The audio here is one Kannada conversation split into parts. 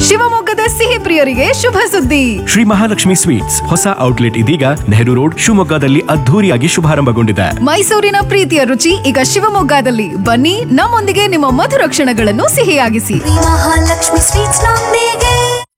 ಶಿವಮೊಗ್ಗದ ಸಿಹಿ ಪ್ರಿಯರಿಗೆ ಶುಭ ಸುದ್ದಿ ಶ್ರೀ ಮಹಾಲಕ್ಷ್ಮಿ ಸ್ವೀಟ್ಸ್ ಹೊಸ ಔಟ್ಲೆಟ್ ಇದೀಗ ನೆಹರು ರೋಡ್ ಶಿವಮೊಗ್ಗದಲ್ಲಿ ಅದ್ಧೂರಿಯಾಗಿ ಶುಭಾರಂಭಗೊಂಡಿದೆ ಮೈಸೂರಿನ ಪ್ರೀತಿಯ ರುಚಿ ಈಗ ಶಿವಮೊಗ್ಗದಲ್ಲಿ ಬನ್ನಿ ನಮ್ಮೊಂದಿಗೆ ನಿಮ್ಮ ಮಧುರ ಕ್ಷಣಗಳನ್ನು ಸಿಹಿಯಾಗಿಸಿ ಮಹಾಲಕ್ಷ್ಮಿ ಸ್ವೀಟ್ಸ್ ನೊಂದಿಗೆ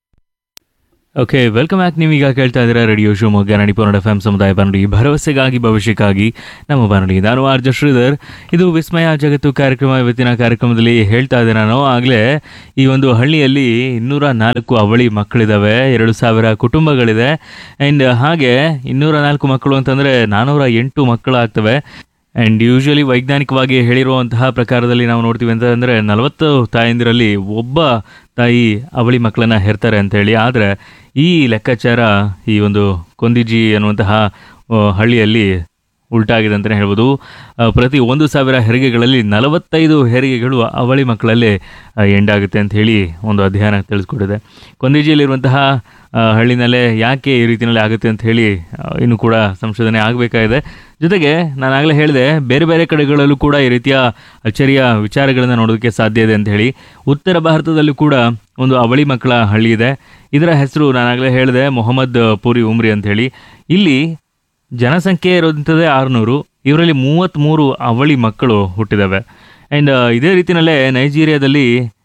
ಓಕೆ ವೆಲ್ಕಮ್ ಬ್ಯಾಕ್ ನೀವೀಗ ಕೇಳ್ತಾ ಇದ್ದೀರಾ ರೇಡಿಯೋ ಶಿವಮೊಗ್ಗ ನಡಿಪೋನಡ ಎಫ್ ಎಂ ಸಮುದಾಯ ಬಾನುಲಿ ಭರವಸೆಗಾಗಿ ಭವಿಷ್ಯಕ್ಕಾಗಿ ನಮ್ಮ ಬಾನುಲಿ ನಾನು ಆರ್ ಜೆ ಶ್ರೀಧರ್ ಇದು ವಿಸ್ಮಯ ಜಗತ್ತು ಕಾರ್ಯಕ್ರಮ ಇವತ್ತಿನ ಕಾರ್ಯಕ್ರಮದಲ್ಲಿ ಹೇಳ್ತಾ ಇದ್ದೆ ನಾನು ಆಗಲೇ ಈ ಒಂದು ಹಳ್ಳಿಯಲ್ಲಿ ಇನ್ನೂರ ನಾಲ್ಕು ಅವಳಿ ಮಕ್ಕಳಿದ್ದಾವೆ ಎರಡು ಸಾವಿರ ಕುಟುಂಬಗಳಿದೆ ಆ್ಯಂಡ್ ಹಾಗೆ ಇನ್ನೂರ ನಾಲ್ಕು ಮಕ್ಕಳು ಅಂತಂದರೆ ನಾನ್ನೂರ ಎಂಟು ಮಕ್ಕಳಾಗ್ತವೆ ಆ್ಯಂಡ್ ಯೂಶಲಿ ವೈಜ್ಞಾನಿಕವಾಗಿ ಹೇಳಿರುವಂತಹ ಪ್ರಕಾರದಲ್ಲಿ ನಾವು ನೋಡ್ತೀವಿ ಅಂತಂದರೆ ನಲವತ್ತು ತಾಯಂದಿರಲ್ಲಿ ಒಬ್ಬ ತಾಯಿ ಅವಳಿ ಮಕ್ಕಳನ್ನ ಹೆರ್ತಾರೆ ಅಂತೇಳಿ ಆದರೆ ಈ ಲೆಕ್ಕಾಚಾರ ಈ ಒಂದು ಕೊಂದಿಜಿ ಅನ್ನುವಂತಹ ಆ, ಹಳ್ಳಿಯಲ್ಲಿ ಉಲ್ಟಾಗಿದೆ ಅಂತಲೇ ಹೇಳ್ಬೋದು ಆ, ಪ್ರತಿ ಒಂದು ಸಾವಿರ ಹೆರಿಗೆಗಳಲ್ಲಿ ನಲವತ್ತೈದು ಹೆರಿಗೆಗಳು ಅವಳಿ ಮಕ್ಕಳಲ್ಲೇ ಆ, ಎಂಡಾಗುತ್ತೆ ಅಂತ ಹೇಳಿ ಒಂದು ಅಧ್ಯಯನ ತಿಳಿಸ್ಕೊಟ್ಟಿದೆ ಕೊಂದಿಜಿಯಲ್ಲಿರುವಂತಹ ಆ, ಹಳ್ಳಿನಲ್ಲೇ ಯಾಕೆ ಈ ರೀತಿಯಲ್ಲಿ ಆಗುತ್ತೆ ಅಂತ ಹೇಳಿ ಆ, ಇನ್ನೂ ಕೂಡ ಸಂಶೋಧನೆ ಆಗಬೇಕಾಗಿದೆ ಜೊತೆಗೆ ನಾನು ಆಗಲೇ ಹೇಳಿದೆ ಬೇರೆ ಬೇರೆ ಕಡೆಗಳಲ್ಲೂ ಕೂಡ ಈ ರೀತಿಯ ಅಚ್ಚರಿಯ ವಿಚಾರಗಳನ್ನು ನೋಡೋದಕ್ಕೆ ಸಾಧ್ಯ ಇದೆ ಅಂತ ಹೇಳಿ ಉತ್ತರ ಭಾರತದಲ್ಲೂ ಕೂಡ ಒಂದು ಅವಳಿ ಮಕ್ಕಳ ಹಳ್ಳಿ ಇದೆ ಇದರ ಹೆಸರು ನಾನಾಗಲೇ ಹೇಳಿದೆ ಮೊಹಮ್ಮದ್ ಪೂರಿ ಉಮ್ರಿ ಅಂತ ಹೇಳಿ ಇಲ್ಲಿ ಜನಸಂಖ್ಯೆ ಇರೋದಂಥದ್ದೇ ಆರುನೂರು ಇವರಲ್ಲಿ ಮೂವತ್ತ್ಮೂರು ಅವಳಿ ಮಕ್ಕಳು ಹುಟ್ಟಿದ್ದಾವೆ ಆ್ಯಂಡ್ ಇದೇ ರೀತಿಯಲ್ಲೇ ನೈಜೀರಿಯಾದಲ್ಲಿ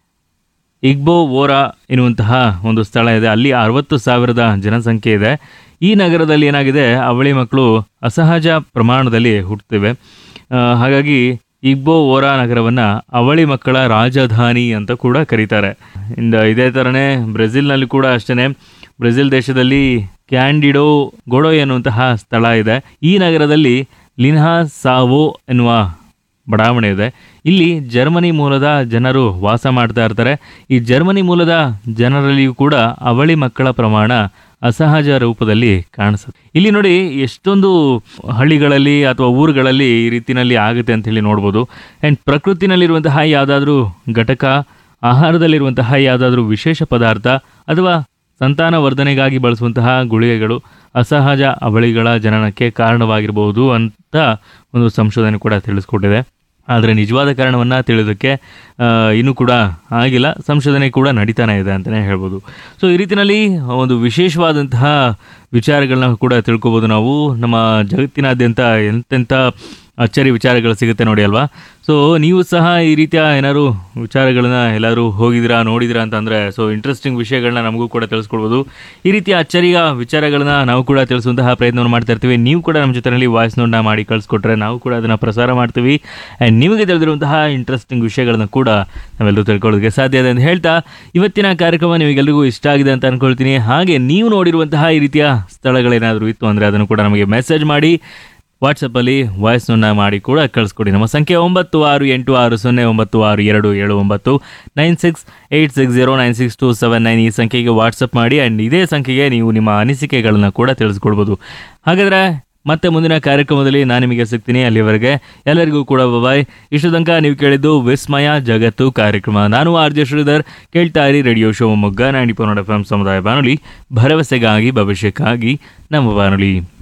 ಇಗ್ಬೋ ಓರಾ ಎನ್ನುವಂತಹ ಒಂದು ಸ್ಥಳ ಇದೆ ಅಲ್ಲಿ ಅರವತ್ತು ಸಾವಿರದ ಜನಸಂಖ್ಯೆ ಇದೆ ಈ ನಗರದಲ್ಲಿ ಏನಾಗಿದೆ ಅವಳಿ ಮಕ್ಕಳು ಅಸಹಜ ಪ್ರಮಾಣದಲ್ಲಿ ಹುಟ್ಟುತ್ತಿವೆ ಆ, ಹಾಗಾಗಿ ಇಗ್ಬೋ ಓರಾ ನಗರವನ್ನು ಅವಳಿ ಮಕ್ಕಳ ರಾಜಧಾನಿ ಅಂತ ಕೂಡ ಕರೀತಾರೆ ಇಂದ ಇದೇ ಥರನೇ ಬ್ರೆಜಿಲ್ನಲ್ಲಿ ಕೂಡ ಅಷ್ಟೇ ಬ್ರೆಜಿಲ್ ದೇಶದಲ್ಲಿ ಕ್ಯಾಂಡಿಡೋ ಗೊಡೋ ಎನ್ನುವಂತಹ ಸ್ಥಳ ಇದೆ ಈ ನಗರದಲ್ಲಿ ಲಿನ್ಹಾ ಸಾವೋ ಎನ್ನುವ ಬಡಾವಣೆ ಇದೆ ಇಲ್ಲಿ ಜರ್ಮನಿ ಮೂಲದ ಜನರು ವಾಸ ಮಾಡ್ತಾ ಇರ್ತಾರೆ ಈ ಜರ್ಮನಿ ಮೂಲದ ಜನರಲ್ಲಿಯೂ ಕೂಡ ಅವಳಿ ಮಕ್ಕಳ ಪ್ರಮಾಣ ಅಸಹಜ ರೂಪದಲ್ಲಿ ಕಾಣಿಸುತ್ತೆ ಇಲ್ಲಿ ನೋಡಿ ಎಷ್ಟೊಂದು ಹಳ್ಳಿಗಳಲ್ಲಿ ಅಥವಾ ಊರುಗಳಲ್ಲಿ ಈ ರೀತಿನಲ್ಲಿ ಆಗುತ್ತೆ ಅಂತ ಹೇಳಿ ನೋಡ್ಬೋದು ಆ್ಯಂಡ್ ಪ್ರಕೃತಿನಲ್ಲಿರುವಂತಹ ಯಾವುದಾದ್ರೂ ಘಟಕ ಆಹಾರದಲ್ಲಿರುವಂತಹ ಯಾವುದಾದ್ರೂ ವಿಶೇಷ ಪದಾರ್ಥ ಅಥವಾ ಸಂತಾನ ವರ್ಧನೆಗಾಗಿ ಬಳಸುವಂತಹ ಗುಳಿಗೆಗಳು ಅಸಹಜ ಅವಳಿಗಳ ಜನನಕ್ಕೆ ಕಾರಣವಾಗಿರಬಹುದು ಅಂತ ಒಂದು ಸಂಶೋಧನೆ ಕೂಡ ತಿಳಿಸ್ಕೊಟ್ಟಿದೆ ಆದರೆ ನಿಜವಾದ ಕಾರಣವನ್ನು ತಿಳಿಯೋದಕ್ಕೆ ಆ, ಇನ್ನೂ ಕೂಡ ಆಗಿಲ್ಲ ಸಂಶೋಧನೆ ಕೂಡ ನಡೀತಾನೆ ಇದೆ ಅಂತಲೇ ಹೇಳ್ಬೋದು ಸೊ ಈ ರೀತಿಯಲ್ಲಿ ಒಂದು ವಿಶೇಷವಾದಂತಹ ವಿಚಾರಗಳನ್ನ ಕೂಡ ತಿಳ್ಕೊಬೋದು ನಾವು ನಮ್ಮ ಜಗತ್ತಿನಾದ್ಯಂತ ಎಂತೆಂಥ ಅಚ್ಚರಿ ವಿಚಾರಗಳು ಸಿಗುತ್ತೆ ನೋಡಿ ಅಲ್ವಾ ಸೊ ನೀವು ಸಹ ಈ ರೀತಿಯ ಏನಾದ್ರು ವಿಚಾರಗಳನ್ನ ಎಲ್ಲಾದರೂ ಹೋಗಿದ್ದೀರಾ ನೋಡಿದಿರಾ ಅಂತಂದರೆ ಸೊ ಇಂಟ್ರೆಸ್ಟಿಂಗ್ ವಿಷಯಗಳನ್ನ ನಮಗೂ ಕೂಡ ತಿಳಿಸ್ಕೊಡ್ಬೋದು ಈ ರೀತಿಯ ಅಚ್ಚರಿಯ ವಿಚಾರಗಳನ್ನ ನಾವು ಕೂಡ ತಿಳಿಸುವಂತಹ ಪ್ರಯತ್ನವನ್ನು ಮಾಡ್ತಾ ಇರ್ತೀವಿ ನೀವು ಕೂಡ ನಮ್ಮ ಜೊತೆಯಲ್ಲಿ ವಾಯ್ಸ್ ನೋಟ್ನ ಮಾಡಿ ಕಳಿಸ್ಕೊಟ್ರೆ ನಾವು ಕೂಡ ಅದನ್ನು ಪ್ರಸಾರ ಮಾಡ್ತೀವಿ ಆ್ಯಂಡ್ ನಿಮಗೆ ತಿಳಿದಿರುವಂತಹ ಇಂಟ್ರೆಸ್ಟಿಂಗ್ ವಿಷಯಗಳನ್ನ ಕೂಡ ನಾವೆಲ್ಲರೂ ತಿಳ್ಕೊಳ್ಳೋದಕ್ಕೆ ಸಾಧ್ಯ ಇದೆ ಅಂತ ಹೇಳ್ತಾ ಇವತ್ತಿನ ಕಾರ್ಯಕ್ರಮ ನಿಮಗೆಲ್ಲರಿಗೂ ಇಷ್ಟ ಆಗಿದೆ ಅಂತ ಅನ್ಕೊಳ್ತೀನಿ ಹಾಗೆ ನೀವು ನೋಡಿರುವಂತಹ ಈ ರೀತಿಯ ಸ್ಥಳಗಳೇನಾದರೂ ಇತ್ತು ಅಂದರೆ ಅದನ್ನು ಕೂಡ ನಮಗೆ ಮೆಸೇಜ್ ಮಾಡಿ ವಾಟ್ಸಪ್ಪಲ್ಲಿ ವಾಯ್ಸ್ನ ಮಾಡಿ ಕೂಡ ಕಳಿಸ್ಕೊಡಿ ನಮ್ಮ ಸಂಖ್ಯೆ ಒಂಬತ್ತು ಆರು ಎಂಟು ಆರು ಸೊನ್ನೆ ಒಂಬತ್ತು ಆರು ಎರಡು ಏಳು ಒಂಬತ್ತು nine six eight six zero nine six two seven nine ಈ ಸಂಖ್ಯೆಗೆ ವಾಟ್ಸಪ್ ಮಾಡಿ ಆ್ಯಂಡ್ ಇದೇ ಸಂಖ್ಯೆಗೆ ನೀವು ನಿಮ್ಮ ಅನಿಸಿಕೆಗಳನ್ನ ಕೂಡ ತಿಳಿಸ್ಕೊಡ್ಬೋದು ಹಾಗಾದರೆ ಮತ್ತೆ ಮುಂದಿನ ಕಾರ್ಯಕ್ರಮದಲ್ಲಿ ನಾನು ನಿಮಗೆ ಸಿಗ್ತೀನಿ ಅಲ್ಲಿವರೆಗೆ ಎಲ್ಲರಿಗೂ ಕೂಡ ಬಾಯ್ ಇಷ್ಟು ತನಕ ನೀವು ಕೇಳಿದ್ದು ವಿಸ್ಮಯ ಜಗತ್ತು ಕಾರ್ಯಕ್ರಮ ನಾನು ಆರ್ ಜೆ ಶ್ರೀಧರ್ ಕೇಳ್ತಾ ಇರಿ radio Shivamogga ninety four F M ಸಮುದಾಯ ಬಾನುಲಿ ಭರವಸೆಗಾಗಿ ಭವಿಷ್ಯಕ್ಕಾಗಿ ನಮ್ಮ ಬಾನುಲಿ